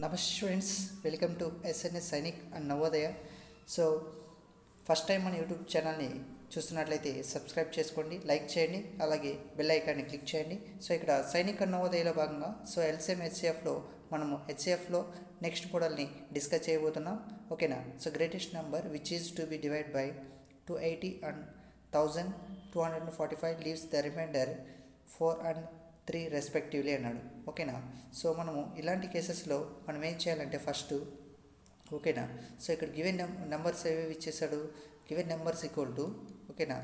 నమస్తే students welcome to SNS Sainik and Navodaya so first time మన YouTube ఛానల్ని చూస్తున్నట్లయితే సబ్స్క్రైబ్ చేసుకోండి లైక్ చేయండి అలాగే బెల్ ఐకాన్ని క్లిక్ చేయండి సో ఇక్కడ సైనిక్ అండ్ నవోదయలో భాగంగా సో ఎల్సిఎం హెచ్సిఎఫ్లో మనము హెచ్సిఎఫ్లో నెక్స్ట్ మోడల్ని డిస్కస్ చేయబోతున్నాం ఓకేనా so greatest number which is to be divide by two eighty and thousand two hundred and forty five leaves the reminder four and three respectively అన్నాడు ఓకేనా so మనము ఇలాంటి కేసెస్లో మనం ఏం చేయాలంటే ఫస్ట్ ఓకేనా సో ఇక్కడ గివెన్ నెంబర్స్ ఏవేవి ఇచ్చేసాడు గివెన్ నెంబర్స్ ఈక్వల్ టు ఓకేనా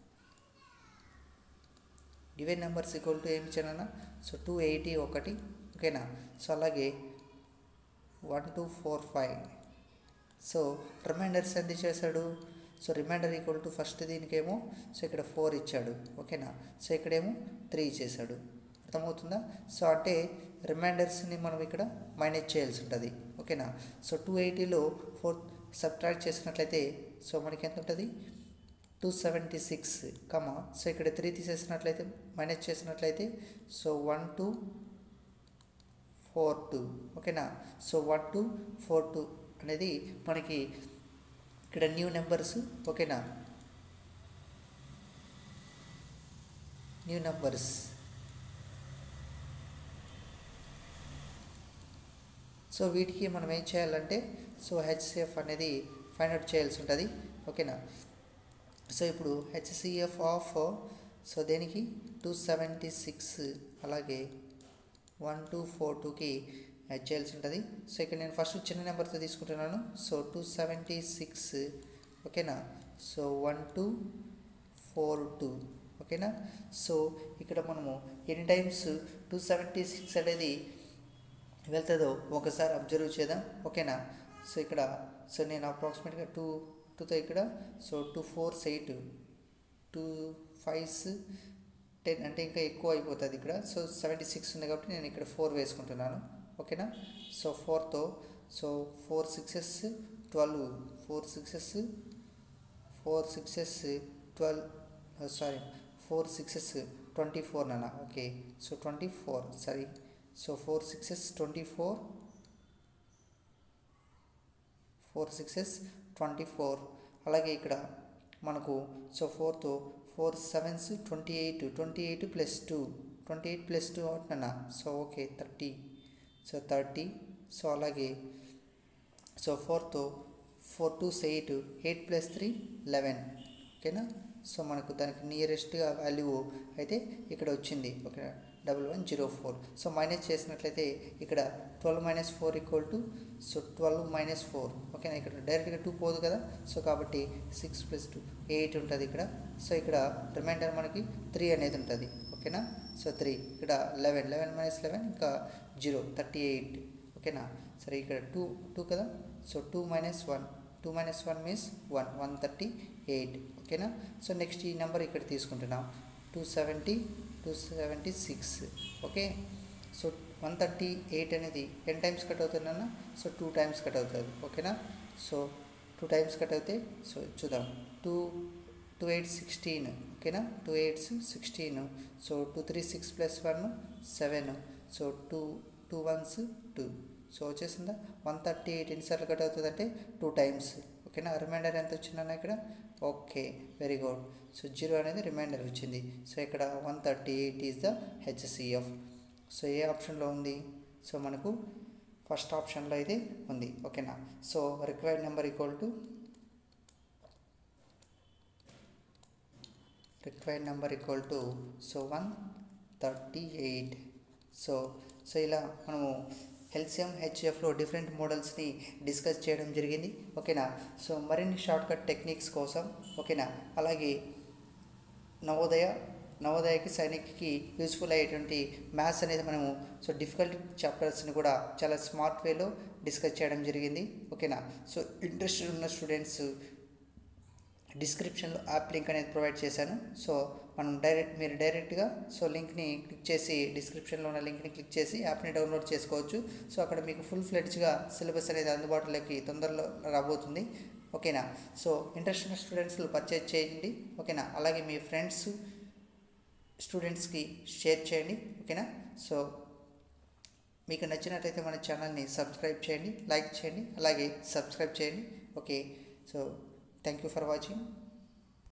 గివెన్ నెంబర్స్ ఈక్వల్ టు ఏమి ఇచ్చానన్నా సో టూ ఎయిటీ ఒకటి ఓకేనా సో అలాగే one two four five so reminders ఎంత చేశాడు so reminder equal to first దీనికేమో సో ఇక్కడ ఫోర్ ఇచ్చాడు ఓకేనా సో ఇక్కడేమో త్రీ ఇచ్చేసాడు అర్థమవుతుందా సో అంటే రిమైండర్స్ని మనం ఇక్కడ మైనస్ చేయాల్సి ఉంటుంది ఓకేనా సో టూ ఎయిటీలో ఫోర్ సబ్ట్రాక్ట్ చేసినట్లయితే సో మనకి ఎంత ఉంటుంది two seventy six comma so ఇక్కడ త్రీ తీసేసినట్లయితే మైనస్ చేసినట్లయితే so one two four two ఓకేనా so one two four two అనేది మనకి ఇక్కడ న్యూ నెంబర్స్ ఓకేనా న్యూ నెంబర్స్ సో వీటికి మనం ఏం చేయాలంటే సో హెచ్సిఎఫ్ అనేది ఫైండ్ అవుట్ చేయాల్సి ఉంటుంది ఓకేనా సో ఇప్పుడు హెచ్సిఎఫ్ ఆఫ్ సో దేనికి టూ సెవెంటీ సిక్స్ అలాగే వన్ టూ ఫోర్ టూకి యాడ్ చేయాల్సి ఉంటుంది సో ఇక్కడ నేను ఫస్ట్ చిన్న నెంబర్తో తీసుకుంటున్నాను సో టూ సెవెంటీ సిక్స్ ఓకేనా so one two four two ఓకేనా సో ఇక్కడ మనము ఎన్ని టైమ్స్ టూ సెవెంటీ సిక్స్ అనేది వెళ్తుందో ఒకసారి అబ్జర్వ్ చేద్దాం ఓకేనా సో ఇక్కడ సో నేను అప్రాక్సిమేట్గా టూ టూతో ఇక్కడ so two fours eight two fives ten అంటే ఇంకా ఎక్కువ అయిపోతుంది ఇక్కడ సో సెవెంటీ సిక్స్ ఉంది కాబట్టి నేను ఇక్కడ ఫోర్ వేసుకుంటున్నాను ఓకేనా సో ఫోర్తో so four sixes twelve four sixes four sixes twelve sorry four sixes twenty four నాన్న okay so twenty four sorry so four sixes twenty four four sixes twenty four అలాగే ఇక్కడ మనకు సో ఫోర్తో four sevens twenty eight twenty eight plus two twenty eight plus two అవుతున్నా so okay thirty so thirty so అలాగే so ఫోర్తో four two eight eight plus three eleven ఓకేనా so మనకు దానికి నియరెస్ట్గా వాల్యూ అయితే ఇక్కడ వచ్చింది okay double one zero four so minus చేసినట్లయితే ఇక్కడ twelve minus four equal to so twelve minus four ఓకేనా ఇక్కడ డైరెక్ట్గా టూ పోదు కదా సో కాబట్టి సిక్స్ ప్లస్ టూ ఎయిట్ ఉంటుంది ఇక్కడ సో ఇక్కడ రిమైండర్ మనకి త్రీ అనేది ఉంటుంది ఓకేనా సో త్రీ ఇక్కడ లెవెన్ లెవెన్ మైనస్ లెవెన్ ఇంకా జీరో థర్టీ ఎయిట్ ఓకేనా సరే ఇక్కడ టూ టూ కదా so two minus one two minus one means one one thirty eight ఓకేనా సో నెక్స్ట్ ఈ నెంబర్ ఇక్కడ తీసుకుంటున్నాం two seventy two seventy six okay so one thirty eight అనేది ఎన్ టైమ్స్ కట్ అవుతుందన్న సో టూ టైమ్స్ కట్ అవుతుంది ఓకేనా so two times cut అవుతే so చూద్దాం టూ టూ ఎయిట్ సిక్స్టీన్ ఓకేనా two eights sixteen so two three six plus one seven so two two ones two so వచ్చేసిందా one thirty eight ఎన్నిసార్లు cut అవుతుందంటే two times ఓకేనా reminder ఎంత వచ్చిందన్న ఇక్కడ okay very good so zero అనేది reminder వచ్చింది సో ఇక్కడ one thirty eight is the HCF so ఏ ఆప్షన్లో ఉంది సో మనకు ఫస్ట్ ఆప్షన్లో అయితే ఉంది ఓకేనా so required number equal to required number equal to so one thirty eight so so ఇలా మనము ఎల్సిఎం హెచ్ఎఫ్లో డిఫరెంట్ మోడల్స్ని డిస్కస్ చేయడం జరిగింది ఓకేనా సో మరిన్ని షార్ట్కట్ టెక్నిక్స్ కోసం ఓకేనా అలాగే నవోదయ నవోదయకి సైనిక్కి యూస్ఫుల్ అయ్యేటువంటి మ్యాథ్స్ అనేది మనము సో డిఫికల్ట్ చాప్టర్స్ని కూడా చాలా స్మార్ట్ వేలో డిస్కస్ చేయడం జరిగింది ఓకేనా సో ఇంట్రెస్టెడ్ ఉన్న స్టూడెంట్స్ డిస్క్రిప్షన్లో యాప్ లింక్ అనేది ప్రొవైడ్ చేశాను సో మనం డైరెక్ట్ మీరు డైరెక్ట్గా సో లింక్ని క్లిక్ చేసి డిస్క్రిప్షన్లో ఉన్న లింక్ని క్లిక్ చేసి యాప్ని డౌన్లోడ్ చేసుకోవచ్చు సో అక్కడ మీకు ఫుల్ ఫ్లెడ్జ్గా సిలబస్ అనేది అందుబాటులోకి తొందరలో రాబోతుంది ఓకేనా సో ఇంట్రెస్ట్ ఉన్న స్టూడెంట్స్లు పర్చేజ్ చేయండి ఓకేనా అలాగే మీ ఫ్రెండ్స్ స్టూడెంట్స్కి షేర్ చేయండి ఓకేనా సో మీకు నచ్చినట్లయితే మన ఛానల్ని సబ్స్క్రైబ్ చేయండి లైక్ చేయండి అలాగే సబ్స్క్రైబ్ చేయండి okay so thank you for watching